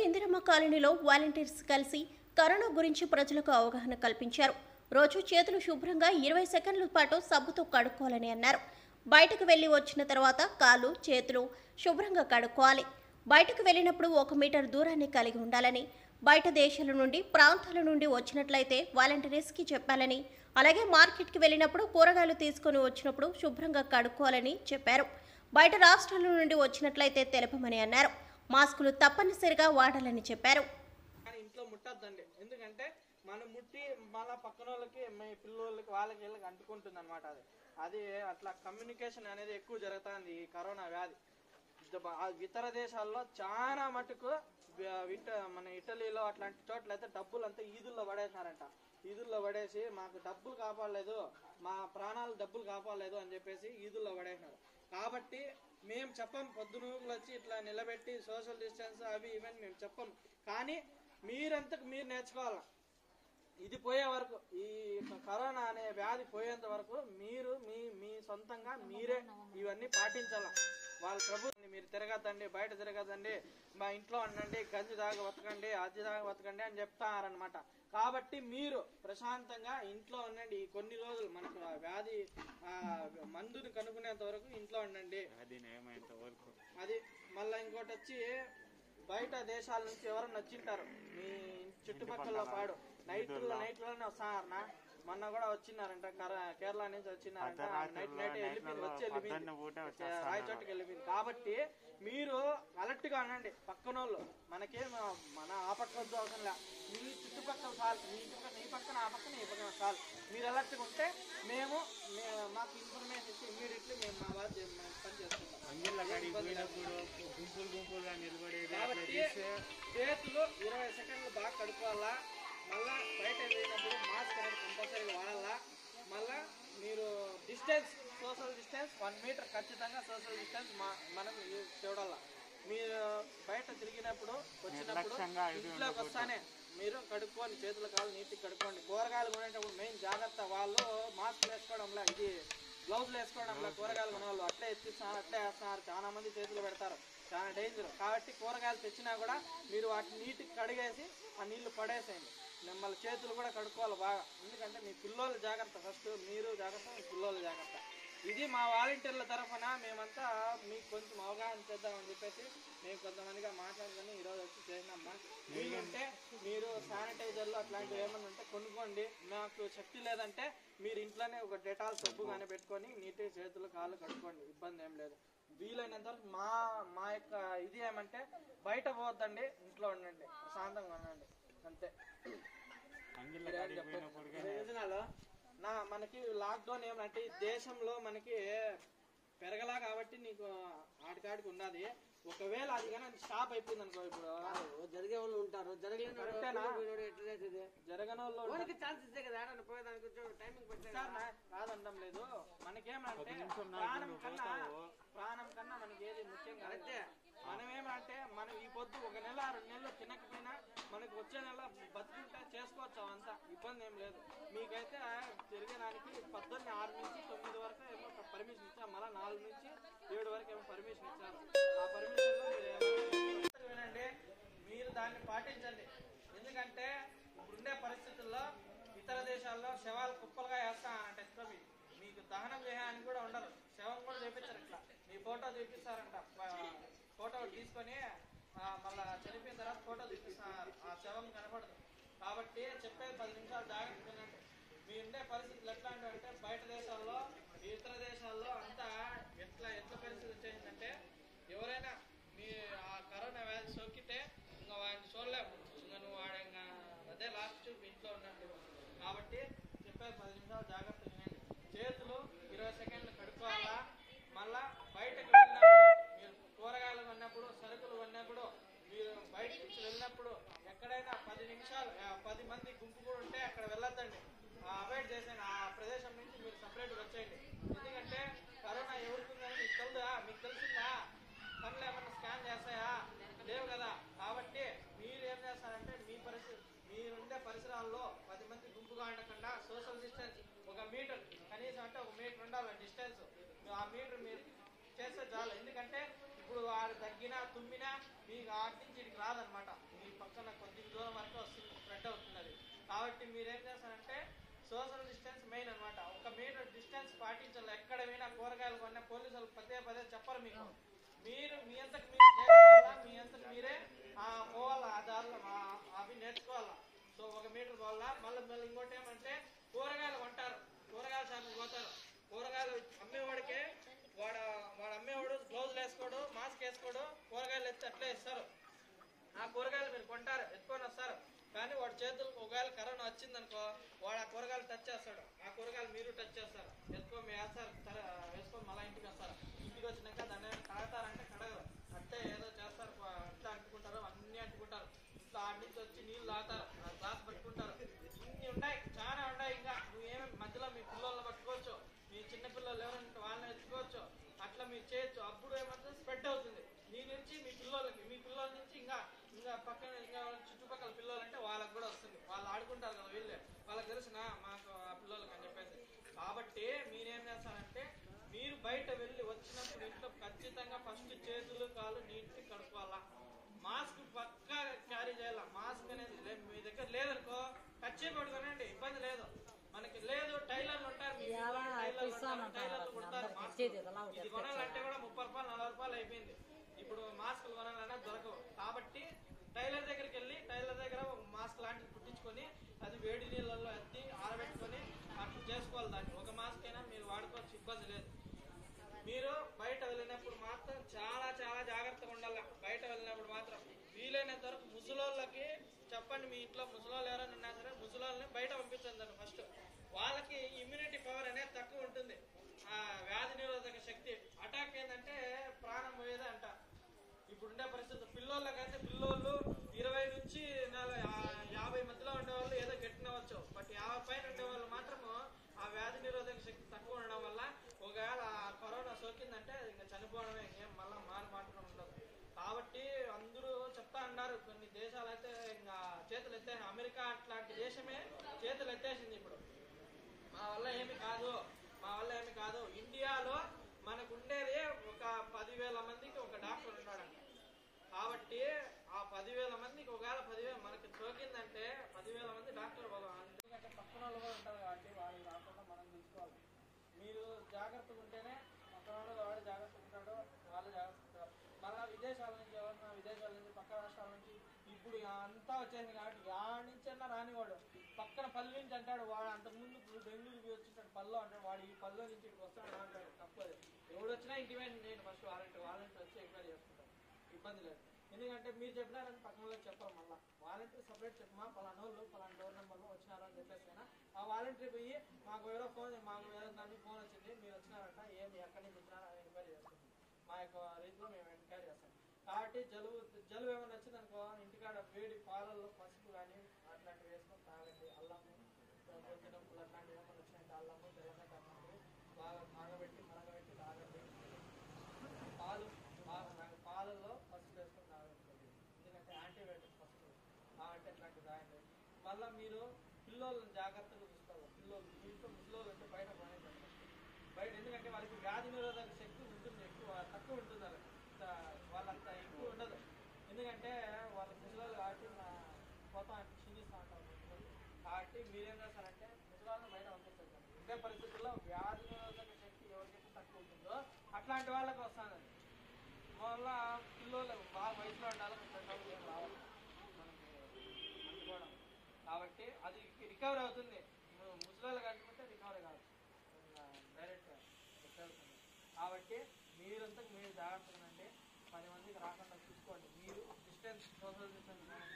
ఇందిరమ్మ కాలనీలో వాలంటీర్స్ కలిసి కరోనా గురించి ప్రజలకు అవగాహన కల్పించారు రోజు చేతులు శుభ్రంగా ఇరవై సెకండ్ల పాటు సబ్బుతో కడుక్కోవాలని అన్నారు బయటకు వెళ్లి వచ్చిన తర్వాత కాళ్ళు చేతులు శుభ్రంగా కడుక్కోవాలి బయటకు వెళ్ళినప్పుడు ఒక మీటర్ దూరాన్ని కలిగి ఉండాలని బయట దేశాల నుండి ప్రాంతాల నుండి వచ్చినట్లయితే వాలంటీర్స్కి చెప్పాలని అలాగే మార్కెట్కి వెళ్ళినప్పుడు కూరగాయలు తీసుకొని వచ్చినప్పుడు శుభ్రంగా కడుక్కోవాలని చెప్పారు బయట రాష్ట్రాల నుండి వచ్చినట్లయితే తెలపమని అన్నారు మాస్కులు తప్పనిసరిగా వాడాలని చెప్పారు కానీ ఇంట్లో ముట్టద్దండి ఎందుకంటే మనం ముట్టి మళ్ళా పక్కన వాళ్ళకి మీ పిల్లలకి వాళ్ళకి వీళ్ళకి అంటుకుంటుంది అనమాట అది అది అట్లా కమ్యూనికేషన్ అనేది ఎక్కువ జరుగుతుంది ఈ కరోనా వ్యాధి ఇద- ఆ ఇతర దేశాల్లో చాలా మటుకు వ- విట మన ఇటలీలో అట్లాంటి చోట్ల అయితే డబ్బులు అంతా ఈదుల్లో పడేసినారంట ఈదుల్లో పడేసి మాకు డబ్బులు కాపాడలేదు మా ప్రాణాలు డబ్బులు కాపాడలేదు అని చెప్పేసి ఈదుల్లో పడేసినారు కాబట్టి మేము చెప్పం పొద్దునూకులు వచ్చి ఇట్లా నిలబెట్టి సోషల్ డిస్టెన్స్ అవి ఇవన్నీ మేము చెప్పం కానీ మీరంతకు మీరు నేర్చుకోవాలి ఇది పోయే వరకు ఈ కరోనా అనే వ్యాధి పోయేంత వరకు మీరు మీ మీ సొంతంగా మీరే ఇవన్నీ పాటించాల వాళ్ళ ప్రభుత్వం మీరు తిరగద్దండి బయట తిరగద్దండి మా ఇంట్లో ఉండండి గంజి దాకా బతకండి అది దాకా బతకండి అని చెప్తారనమాట కాబట్టి మీరు ప్రశాంతంగా ఇంట్లో ఉండండి ఈ కొన్ని రోజులు మనకు ఆ వ్యాధి ఆ, మందుని కనుక్కునేంత వరకు ఇంట్లో ఉండండి అది నయమైనంత వరకు అది మళ్ళీ ఇంకోటి వచ్చి బయట దేశాల నుంచి ఎవరన్నా వచ్చింటారు మీ చుట్టుపక్కల పాడు నైట్లో నైట్లోనే వస్తారన్నా మొన్న కూడా వచ్చినారంట కర- కేరళ నుంచి వచ్చినారంట నైట్ నైట్ వెళ్ళిపోయింది వచ్చి వెళ్ళిపోయింది పొద్దున్న పూట రాయచోటికి వెళ్ళిపోయింది కాబట్టి మీరు అలర్ట్ గా ఉండండి పక్కనోళ్ళు మనకేం మన ఆ పక్క వద్దు అవసరం లే మీ చుట్టుపక్కల చాలు మీ పక్కన ఈ పక్కన ఆ పక్కన ఈ పక్కన చాలు మీరు అలర్ట్ గా ఉంటే మేము మే- మాకు ఇన్ఫర్మేషన్ ఇచ్చి ఇమీడియట్లీ మేము మా బాధ్య మేము పని చేసుకుంటాం అంగిళ్ళ కాడికి పోయినప్పుడు గుంపులు గుంపులుగా నిలబడేది అట్లా కాబట్టి చేస్తే చేతులు ఇరవై సెకండ్లు బాగా కడుక్కోవాలా మళ్ళా బయట వెళ్ళినప్పుడు మాస్క్ అనేది కంపల్సరీగా వాడాలా మళ్ళా మీరు distance social distance one metre ఖచ్చితంగా సోషల్ డిస్టెన్స్ మనం యూజ్ చూడాలా మీరు బయట తిరిగినప్పుడు వచ్చినప్పుడు నిర్లక్ష్యంగా ఇది ఇంట్లోకి వస్తానే మీరు కడుక్కోండి చేతులు కాళ్ళు నీట్గా కడుక్కోండి కూరగాయలు కొనేటప్పుడు మెయిన్ జాగ్రత్త వాళ్ళు మాస్క్ వేసుకోవడంలో ఇది గ్లౌజులు వేసుకోవడంలో కూరగాయలు కొనే వాళ్ళు అట్లే ఎత్తిస్తున్నారు అట్లే వేస్తున్నారు చాలా మంది చేతులు పెడతారు చాలా డేంజర్ కాబట్టి కూరగాయలు తెచ్చినా కూడా మీరు వాటిని నీట్గా కడిగేసి ఆ నీళ్లు పడేసేయండి మిమ్మల్ని చేతులు కూడా కడుక్కోవాలి బాగా ఎందుకంటే మీ పిల్లోళ్ళు జాగ్రత్త ఫస్ట్ మీరు జాగ్రత్త మీ పిల్లోళ్ళు జాగ్రత్త ఇది మా వాలంటీర్ల తరఫున మేమంతా మీకు కొంచెం అవగాహన చేద్దామని చెప్పేసి మేము కొంతమందిగా మాట్లాడుకొని ఈరోజు వచ్చి చేసినామ్మా మీరుంటే మీరు శానిటైజర్లు అట్లాంటివి ఏమైనా ఉంటే కొనుక్కోండి మాకు శక్తి లేదంటే మీరు ఇంట్లోనే ఒక డెటాల్ సబ్బు కానీ పెట్టుకొని నీట్గా చేతులు కాళ్ళు కడుక్కోండి ఇబ్బంది ఏం లేదు వీలైనంత వరకు మా మా యొక్క ఇది ఏమంటే బయట పోవద్దండి ఇంట్లో ఉండండి ప్రశాంతంగా ఉండండి అంతే అంగిళ్ళ కాడికి పోయినప్పుడు కానీ ప్రయోజనాలు నా మనకి లాక్డౌన్ ఏమంటే ఈ దేశంలో మనకి పెరగలా కాబట్టి నీకు ఆడికాడికి ఉన్నది ఒకవేళ అది కానీ స్టాప్ అయిపోయింది అనుకో ఇప్పుడు జరిగే వాళ్ళు ఉంటారు జరగలేని వాడు కరెక్టేనా? పోయినోడు ఎట్లా చేసేది జరగని వాళ్ళు వానికి ఛాన్స్ ఇస్తే కదా ఆడని పోయేదానికి కొంచెం టైమింగ్ పెట్టారు సార్ నా- కాదనడం లేదు మనకేమంటే ప్రాణం కన్నా ప్రాణం కన్నా మనకి ఏది ముఖ్యం కాదంటే మనం ఏమంటే మనం ఈ పొద్దు ఒక నెల రెండు నెలలు తినకపోయినా మనకి వచ్చే నెల బతుకుంటే చేసుకోవచ్చు అంతా ఇబ్బంది ఏం లేదు మీకైతే తిరిగడానికి పొద్దున్నే ఆరు నుంచి తొమ్మిది వరకు ఏమో పర్మిషన్ ఇచ్చారు మళ్ళీ నాలుగు నుంచి ఏడు వరకు ఏమో పర్మిషన్ ఇచ్చారు ఆ పర్మిషన్లో మీరు ఏమైనా వినండి మీరు దాన్ని పాటించండి ఎందుకంటే ఇప్పుడుండే పరిస్థితుల్లో ఇతర దేశాల్లో శవాలు కుప్పలుగా వేస్తానంట ఎత్తుకొని మీకు దహనం చేయడానికి కూడా ఉండదు శవం కూడా చూపించారు ఇట్లా మీ ఫోటో చూపిస్తారంట ప- ఫోటో తీసుకొని ఆ, మళ్ళా చనిపోయిన తర్వాత ఫోటో చూపిస్తున్నారు ఆ శవం కనపడదు కాబట్టి చెప్పేది పది నిమిషాలు జాగ్రత్త వినండి మీ ఉండే పరిస్థితులు ఎట్లాంటివి అంటే బయట దేశాల్లో ఇతర దేశాల్లో అంతా ఎట్లా ఎట్లా పరిస్థితి వచ్చేసిందంటే ఎవరైనా మీ ఆ కరోనా వ్యాధి సోకితే ఇంకా వాడిని చూడలేము ఇంకా నువ్వు వాడు ఇంకా అదే లాస్ట్ చూపు ఇంట్లో ఉన్నట్టు కాబట్టి చెప్పేది పది నిమిషాలు జాగ్రత్త వినండి చేతులు ఇరవై సెకండ్లు కడుక్కోవాలా మళ్ళా బయటకు వెళ్ళినప్పుడు మీరు కూరగాయలు కొన్నప్పుడు సరుకులు కొన్నప్పుడు మీరు బయటకు నుంచి వెళ్ళినప్పుడు ఎక్కడైనా పది నిమిషాలు ఆ, పది మంది గుంపు కూడా ఉంటే అక్కడ వెళ్ళొద్దండి అవాయిడ్ చేసేయండి ఆ ప్రదేశం నుంచి మీరు సపరేట్గా వచ్చేయండి ఎందుకంటే కరోనా ఎవరికి ఉందని మీకు తెలుదా మీకు తెలిసిందా కళ్ళు ఏమన్నా స్కాన్ చేస్తాయా లేవు కదా కాబట్టి మీరు ఏం చేస్తారంటే మీ పరిస్థితి మీరుండే పరిసరాల్లో పది మంది గుంపుగా ఉండకుండా సోషల్ డిస్టెన్స్ ఒక మీటర్ కనీసం అంటే ఒక మీటర్ ఉండాలి డిస్టెన్స్ ఆ మీటర్ మీరు చేస్తే చాలు ఎందుకంటే ఇప్పుడు వాడు తగ్గినా తుమ్మినా మీకు ఆటి నుంచి ఇక్కడికి రాదనమాట మీ పక్కన కొద్ది దూరం వరకు వస్తుంది స్ప్రెడ్ అవుతుంది అది కాబట్టి మీరేం చేస్తారంటే సోషల్ డిస్టెన్స్ మెయిన్ అన్నమాట ఒక మీటర్ డిస్టెన్స్ పాటించాలి ఎక్కడ పోయినా కూరగాయలు కొన్నా పోలీసులు పదే పదే చెప్పరు మీకు మీరు మీ అంతకు మీరు చేసుకోవాలా మీ అంతకు మీరే ఆ, పోవాలా ఆ దారిలో ఆ- అవి నేర్చుకోవాలా సో ఒక మీటర్ పోవాలా మళ్ళీ మళ్ళీ ఇంకోటి ఏమంటే కూరగాయలు కొంటారు కూరగాయల షాప్కి పోతారు కూరగాయలు అమ్మేవాడికే వాడు వాడు అమ్మేవాడు గ్లౌజ్ వేసుకోడు మాస్క్ వేసుకోడు కూరగాయలు ఎత్తి అట్లే ఇస్తారు ఆ కూరగాయలు మీరు కొంటారు ఎత్తుకొని వస్తారు కానీ వాడి చేతులకు ఒకవేళ కరోనా వచ్చిందనుకో వాడు ఆ కూరగాయలు టచ్ చేస్తాడు ఆ కూరగాయలు మీరు టచ్ చేస్తారు ఎత్తుకొని మీ వేస్తారు తర వేసుకొని మళ్ళీ ఇంటికి వస్తారు ఇంటికి వచ్చినాక దాన్ని ఏమైనా కడగతారంటే కడగరు అట్టే ఏదో చేస్తారు ప- అట్టే అంటుకుంటారు అన్నీ అంటుకుంటారు ఇట్లా ఆడి నుంచి వచ్చి నీళ్ళు తాగుతారు ఆ గ్లాస్ పట్టుకుంటారు ఇన్ని ఉన్నాయి చాలా ఉన్నాయి ఇంకా నువ్వేమి మధ్యలో మీ పిల్లల్ని పట్టుకోవచ్చు మీ చిన్న పిల్లలు ఎవరంటే వాళ్ళని ఎత్తుకోవచ్చు అట్లా మీరు చేయొచ్చు అప్పుడు ఏమంటే స్ప్రెడ్ అవుతుంది నీ నుంచి మీ పిల్లలకి మీ పిల్లల నుంచి ఇంకా ఇంకా పక్కన ఇంకా చుట్టుపక్కల పిల్లలు అంటే వాళ్ళకి కూడా వస్తుంది వాళ్ళు ఆడుకుంటారు కదా వీళ్ళే వాళ్ళకి తెలుసునా మాకు ఆ పిల్లలకి అని చెప్పేసి కాబట్టి మీరేం చేస్తారంటే మీరు బయట వెళ్ళి వచ్చినప్పుడు ఇంట్లో ఖచ్చితంగా ఫస్ట్ చేతులు కాళ్ళు నీట్గా కడుక్కోవాలా మాస్క్ పక్కా క్యారీ చేయాలి మాస్క్ అనేది లే- మీ దగ్గర లేదనుకో టచ్ పట్టుకోనండి ఇబ్బంది లేదు మనకి లేదు టైలర్లు ఉంటారు మీ పిల్లలు టైలర్లు ఉంటారు, టైలర్లు కుడతారు మాస్క్ ఇది కొనాలంటే కూడా ముప్పై రూపాయలు నలభై రూపాయలు అయిపోయింది ఇప్పుడు మాస్కులు కొనాలన్నా దొరకవు కాబట్టి టైలర్ దగ్గరికి వెళ్ళి టైలర్ దగ్గర ఒక మాస్క్ లాంటిది కుట్టించుకొని అది వేడి నీళ్ళల్లో ఎత్తి ఆరబెట్టుకొని అట్లా చేసుకోవాలి దాన్ని ఒక మాస్క్ అయినా మీరు వాడుకోవచ్చు ఇబ్బంది లేదు మీరు బయట వెళ్ళినప్పుడు మాత్రం చాలా చాలా జాగ్రత్తగా ఉండాలి బయట వెళ్ళినప్పుడు మాత్రం వీలైనంత వరకు ముసలోళ్ళకి చెప్పండి మీ ఇంట్లో ముసలోళ్ళు ఎవరైనా ఉన్నా సరే ముసలోళ్ళని బయట పంపించండి ఫస్ట్ వాళ్ళకి ఇమ్యూనిటీ పవర్ అనేది తక్కువ ఉంటుంది ఆ వ్యాధి నిరోధక శక్తి అటాక్ ఏంటంటే ప్రాణం పోయేదే అంట ఇప్పుడుండే పరిస్థితి పిల్లోళ్ళకైతే పిల్లోళ్ళు ఇరవై నుంచి నల- యా- యాభై మధ్యలో ఉండేవాళ్ళు ఏదో గట్టినవచ్చు బట్ యాభై పైన ఉండేవాళ్ళు మాత్రము ఆ వ్యాధి నిరోధక శక్తి తక్కువ ఉండడం వల్ల ఒకవేళ ఆ కరోనా సోకిందంటే ఇంకా చనిపోవడమే ఇంకేం మళ్ళీ మారు మాటలు ఉండదు కాబట్టి అందరూ చెప్తా అన్నారు కొన్ని దేశాలు అయితే ఇంకా చేతులు ఎత్తే అమెరికా అట్లాంటి దేశమే చేతులు ఎత్తేసింది ఇప్పుడు మా వల్ల ఏమి కాదు మా వల్ల ఏమి కాదు ఇండియాలో మనకు ఉండేది ఒక పదివేల మందికి ఒక డాక్టర్ ఉన్నాడంట కాబట్టి ఆ పదివేల మందికి ఒకవేళ పదివేల మనకి సోకిందంటే పదివేల మంది డాక్టర్ ఎందుకంటే పక్కన వాళ్ళు కూడా ఉంటారు కాబట్టి వాళ్ళు రాకుండా మనం చూసుకోవాలి మీరు జాగ్రత్తగా ఉంటేనే పక్కన వాడు వాడు జాగ్రత్తగా ఉంటాడు వాళ్ళు జాగ్రత్తగా ఉంటారు మళ్ళీ విదేశాల నుంచి ఎవరన్నా విదేశాల నుంచి పక్క రాష్ట్రాల నుంచి ఇప్పుడు అంతా వచ్చేసింది కాబట్టి యాడ్ నుంచి అన్నా రానివాడు పక్కన పల్లె నుంచి అంటాడు వాడు అంతకుముందు ఇప్పుడు బెంగళూరుకి వచ్చింటాడు పల్లె అంటాడు వాడు ఈ పల్లె నుంచి ఇక్కడికి వస్తాడు అంటాడు తప్పదు ఎవడు వచ్చినా ఇంటిమేషన్ చేయండి ఫస్ట్ వాలంటీ వాలంటీ వచ్చి ఎంక్వైరీ చేసుకుంటారు ఇబ్బంది లేదు ఎందుకంటే మీరు చెప్పినారని పక్కన వాళ్ళకి చెప్పరు మళ్ళీ వాలంటీర్ సపరేట్ చెప్పమా పలానా వాళ్ళు పలానా డోర్ నెంబర్లో వచ్చినారు అని చెప్పేసి ఆ వాలంటీర్ పోయి మాకు ఎవరో ఫోన్ మాకు వేరే దాన్ని ఫోన్ వచ్చింది మీరు వచ్చినారంట ఏంది ఎక్కడి నుంచి వచ్చినారు అని ఎంక్వైరీ చేస్తుంది మా యొక్క రీతిలో మేము ఎంక్వైరీ చేస్తాం కాబట్టి జలుబు జలుబు ఏమైనా వచ్చిందనుకో ఇంటికాడ వేడి పాలల్లో పసుపు కానీ అట్లాంటివి వేసుకొని తాగండి అల్లము గొంతు నొప్పులు అట్లాంటివి ఏమైనా వచ్చినాయంటే అల్లము బెల్లమే అట్లాంటివి బాగా కాగబెట్టి మరగబెట్టి తాగండి పాలు పాలు పాలల్లో పసుపు వేసుకొని తాగండి ఎందుకంటే యాంటీబయాటిక్ పసుపు కాబట్టి అట్లాంటివి తాగండి మళ్ళీ మీరు పిల్లోళ్ళని జాగ్రత్తగా చూసుకోవాలి పిల్లోళ్ళు మీ ఇంట్లో ముసలోళ్ళు అంటే బయట పోయిందండి బయట ఎందుకంటే వాళ్ళకి వ్యాధి నిరోధక శక్తి ఉంటుంది ఎక్కువ తక్కువ ఉంటుంది వాళ్ళకి ఇంత వాళ్ళంత ఎక్కువ ఉండదు ఎందుకంటే వాళ్ళ ముసలాలు కాబట్టి మా- పోతా క్షీణిస్తూ ఉంటారు ముసలోళ్ళు. కాబట్టి మీరేం చేస్తారంటే ముసలాలను బయట పంపించండి ఉండే పరిస్థితుల్లో వ్యాధి నిరోధక శక్తి ఎవరికైతే తక్కువ ఉంటుందో అట్లాంటి వాళ్ళకి వస్తుంది వల్ల పిల్లలు బాగా వయసులో ఉండాలి పెద్దవాళ్ళు ఏం రావాలి మనకి అందుకోవడం కాబట్టి అది రికవర్ అవుతుంది ముసలాలు కట్టుకుంటే రికవరీ కాదు డైరెక్ట్ వచ్చేస్తుంది కాబట్టి మీరంతా మీరు జాగ్రత్తగా ఉండండి పది మందికి రాకుండా చూసుకోండి మీరు డిస్టెన్స్ సోషల్ డిస్టెన్స్